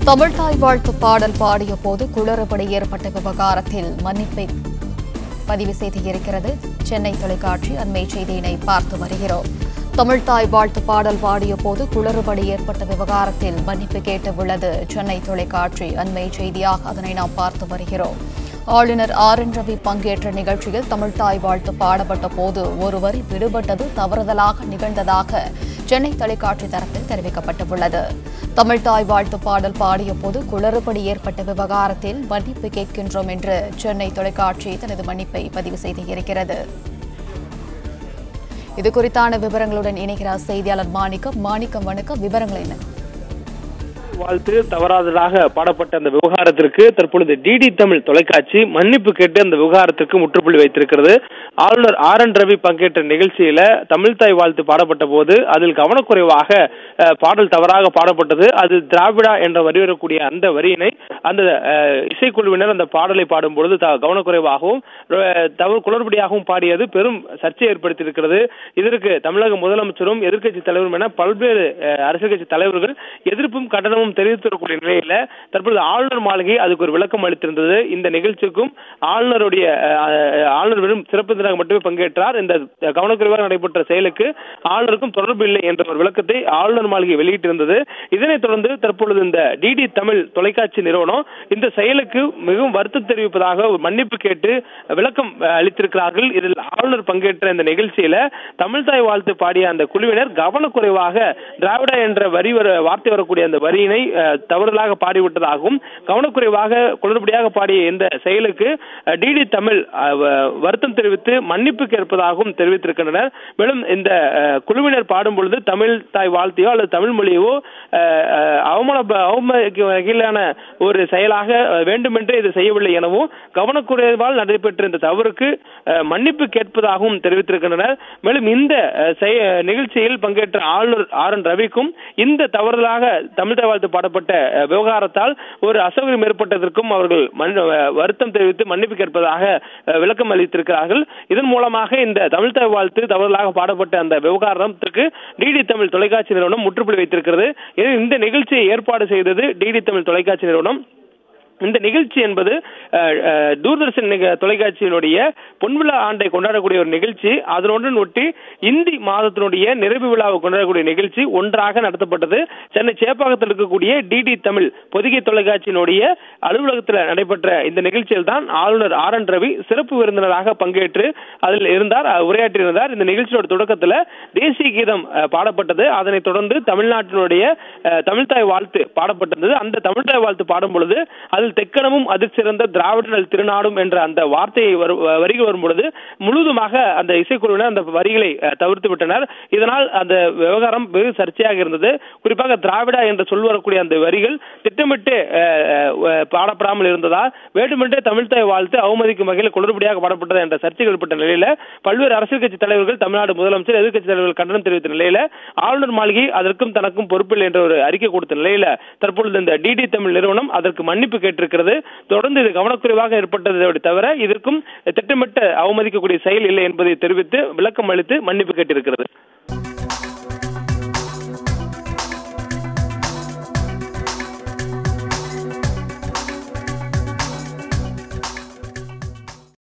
தமிழ்தாய் வாழ்த்து பாடல் பாடிய போது குளறுபடி ஏற்பட்ட விவகாரத்தில் மன்னிப்பை பதிவு செய்திருக்கிறது சென்னை தொலைக்காட்சி அண்மை செய்தியினை பார்த்து வருகிறோம் தமிழ்தாய் வாழ்த்து பாடல் பாடிய போது குளறுபடி ஏற்பட்ட விவகாரத்தில் மன்னிப்பு கேட்டுள்ளது சென்னை தொலைக்காட்சி அண்மை செய்தியாக அதனை நாம் பார்த்து வருகிறோம் ஆளுநர் ஆர் என் ரவி பங்கேற்ற நிகழ்ச்சியில் தமிழ்தாய் வாழ்த்து பாடப்பட்ட போது ஒரு வரி விடுபட்டது தவறுதலாக நிகழ்ந்ததாக சென்னை தொலைக்காட்சி தரப்பில் தெரிவிக்கப்பட்டுள்ளது தமிழ்தாய் வாழ்த்து பாடல் பாடிய போது குளறுபடி ஏற்பட்ட விவகாரத்தில் மன்னிப்பு கேட்கின்றோம் என்று சென்னை தொலைக்காட்சி தனது மன்னிப்பை பதிவு செய்திருக்கிறது இது குறித்தான விவரங்களுடன் இணைகிறார் செய்தியாளர் மாணிக்கம் மாணிக்கம் வணக்கம் விவரங்கள் என்ன வாழ்த்து தவறாததாக பாடப்பட்ட அந்த விவகாரத்திற்கு தற்பொழுது டிடி தமிழ் தொலைக்காட்சி மன்னிப்பு கேட்டு அந்த விவகாரத்திற்கு முற்றுப்புள்ளி வைத்திருக்கிறது ஆளுநர் ஆர் என் ரவி பங்கேற்ற நிகழ்ச்சியில தமிழ்தாய் வாழ்த்து பாடப்பட்ட போது அதில் கவனக்குறைவாக அஹ், பாடல் தவறாக பாடப்பட்டது அது திராவிடா என்ற வரி வரக்கூடிய அந்த வரியினை அந்த அஹ், இசைக்குழுவினர் அந்த பாடலை பாடும் பொழுது த- கவனக்குறைவாகவும் அஹ், தவறு குளறுபடியாகவும் பாடியது பெரும் சர்ச்சை ஏற்படுத்தியிருக்கிறது இதற்கு தமிழக முதலமைச்சரும் எதிர்க்கட்சி தலைவரும் என பல்வேறு அஹ், அரசியல் கட்சி தலைவர்கள் எதிர்ப்பும் கண்டனமும் தெரிவித்திருக்கக்கூடிய நிலையில தற்பொழுது ஆளுநர் மாளிகை அதுக்கு ஒரு விளக்கம் அளித்திருந்தது இந்த நிகழ்ச்சிக்கும் ஆளுநருடைய அஹ், ஆளுநர் வெறும் சிறப்பு விருந்தினராக மட்டுமே பங்கேற்றார் இந்த கவனக்குறைவாக நடைபெற்ற செயலுக்கு ஆளுநருக்கும் தொடர்பு இல்லை என்ற ஒரு விளக்கத்தை ஆளுநர் மாளிகை வெளியிட்டிருந்தது இதனைத் தொடர்ந்து தற்பொழுது இந்த டிடி தமிழ் தொலைக்காட்சி நிறுவனம் இந்த செயலுக்கு மிகவும் வருத்தம் தெரிவிப்பதாக ஒரு மன்னிப்பு கேட்டு விளக்கம் அஹ், அளித்திருக்கிறார்கள் இதில் ஆளுநர் பங்கேற்ற இந்த நிகழ்ச்சியில தமிழ்தாய் வாழ்த்து பாடிய அந்த குழுவினர் கவனக்குறைவாக திராவிட என்ற வரி வர வார்த்தை வரக்கூடிய அந்த வரியினை அஹ், தவறுதலாக பாடிவிட்டதாகவும் கவனக்குறைவாக குளறுபடியாக பாடிய இந்த செயலுக்கு டிடி தமிழ் அஹ், வ- வருத்தம் தெரிவித்து மன்னிப்பு கேட்பதாகவும் தெரிவித்திருக்கின்றனர் மேலும் இந்த அஹ், குழுவினர் பாடும் பொழுது தமிழ் தாய் வாழ்த்தையோ அல்லது தமிழ் மொழியோ அஹ், அஹ், அவமான அவமதிக்கும் வகையிலான ஒரு செயலாக அஹ், வேண்டுமென்றே இது செய்யவில்லை எனவும் கவனக்குறைவால் நடைபெற்ற இந்த தவறுக்கு அஹ், மன்னிப்பு கேட்பதாகவும் தெரிவித்திருக்கின்றனர் மேலும் இந்த அஹ், செய- நிகழ்ச்சியில் பங்கேற்ற ஆளுநர் ஆர் என் ரவிக்கும் இந்த தவறுதலாக தமிழ் தாய் வாழ்த்து பாடப்பட்ட அஹ், விவகாரத்தால் ஒரு அசௌகரியம் ஏற்பட்டதற்கும் அவர்கள் மன்- அஹ், வருத்தம் தெரிவித்து மன்னிப்பு கேட்பதாக அஹ், விளக்கம் அளித்திருக்கிறார்கள் இதன் மூலமாக இந்த தமிழ் தாய் வாழ்த்து தவறுதலாக பாடப்பட்ட அந்த விவகாரத்திற்கு டிடி தமிழ் தொலைக்காட்சி நிறுவனம் முற்றுப்புள்ளி வைத்திருக்கிறது எனவே இந்த நிகழ்ச்சியை ஏற்பாடு செய்தது டிடி தமிழ் தொலைக்காட்சி நிறுவனம் இந்த நிகழ்ச்சி என்பது அஹ், அஹ், தூர்தர்ஷன் நிக- தொலைக்காட்சியினுடைய பொன்விழா ஆண்டை கொண்டாடக்கூடிய ஒரு நிகழ்ச்சி அதனுடன் ஒட்டி இந்தி மாதத்தினுடைய நிறைவு விழாவை கொண்டாடக்கூடிய நிகழ்ச்சி ஒன்றாக நடத்தப்பட்டது சென்னை சேப்பாக்கத்தில் இருக்கக்கூடிய டிடி தமிழ் பொதிகை தொலைக்காட்சியினுடைய அலுவலகத்தில் நடைபெற்ற இந்த நிகழ்ச்சியில் தான் ஆளுநர் ஆர் என் ரவி சிறப்பு விருந்தினராக பங்கேற்று அதில் இருந்தார் அஹ், உரையாற்றியிருந்தார் இந்த நிகழ்ச்சியோட தொடக்கத்தில் தேசிய கீதம் அஹ், பாடப்பட்டது அதனைத் தொடர்ந்து தமிழ்நாட்டினுடைய அஹ், தமிழ்தாய் வாழ்த்து பாடப்பட்டது அந்த தமிழ்தாய் வாழ்த்து பாடும் பொழுது அதில் தெக்கணமும் அதிர்ச்சிறந்த திராவிடர்கள் திருநாடும் என்ற அந்த வார்த்தையை வரு- வரிகள் வரும் பொழுது முழுவதுமாக அந்த இசைக்குழுவினர் அந்த வரிகளை அஹ், தவிர்த்து விட்டனர் இதனால் அந்த விவகாரம் வெகு சர்ச்சையாக இருந்தது குறிப்பாக திராவிடா என்று சொல் வரக்கூடிய அந்த வரிகள் திட்டமிட்டு அஹ், அஹ், பாடப்படாமல் இருந்ததால் வேண்டுமென்றே தமிழ்தாய் வாழ்த்து அவமதிக்கும் வகையில் குளறுபடியாக பாடப்பட்டது என்ற சர்ச்சைகள் ஏற்பட்ட நிலையில பல்வேறு அரசியல் கட்சி தலைவர்கள் தமிழ்நாடு முதலமைச்சர் எதிர்க்கட்சி தலைவர்கள் கண்டனம் தெரிவித்த நிலையில ஆளுநர் மாளிகை அதற்கும் தனக்கும் பொறுப்பில்லை என்ற ஒரு அறிக்கை கொடுத்த நிலையில தற்பொழுது இந்த டிடி தமிழ் நிறுவனம் அதற்கு மன்னிப்பு கேட்டிருக்கிறது தொடர்ந்து இது கவனக்குறைவாக ஏற்பட்டதை தவிர இதற்கும் திட்டமிட்ட அவமதிக்கக்கூடிய செயல் இல்லை என்பதை தெரிவித்து விளக்கம் அளித்து மன்னிப்பு கேட்டிருக்கிறது